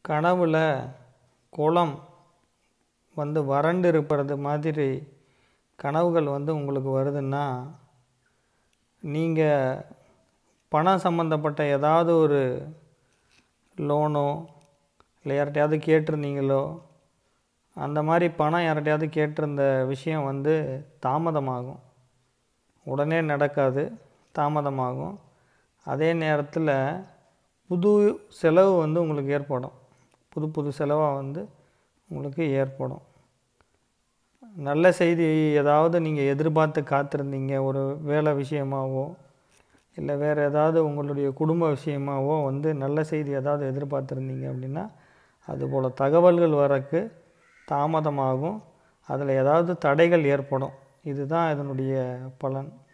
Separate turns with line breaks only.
கனவுல குளம் வந்து வறண்டு இருப்பது மாதிரி கனவுகள் வந்து உங்களுக்கு வருதுன்னா நீங்கள் பணம் சம்மந்தப்பட்ட ஏதாவது ஒரு லோனோ இல்லை யார்கிட்டயாவது கேட்டிருந்தீங்களோ அந்த மாதிரி பணம் யார்கிட்டயாவது கேட்டிருந்த விஷயம் வந்து தாமதமாகும் உடனே நடக்காது தாமதமாகும் அதே நேரத்தில் புது செலவு வந்து உங்களுக்கு ஏற்படும் புது புது செலவாக வந்து உங்களுக்கு ஏற்படும் நல்ல செய்தி ஏதாவது நீங்கள் எதிர்பார்த்து காத்திருந்தீங்க ஒரு வேலை விஷயமாவோ இல்லை வேறு ஏதாவது உங்களுடைய குடும்ப விஷயமாவோ வந்து நல்ல செய்தி ஏதாவது எதிர்பார்த்துருந்தீங்க அப்படின்னா அதுபோல் தகவல்கள் வரக்கு தாமதமாகும் அதில் ஏதாவது தடைகள் ஏற்படும் இதுதான் இதனுடைய பலன்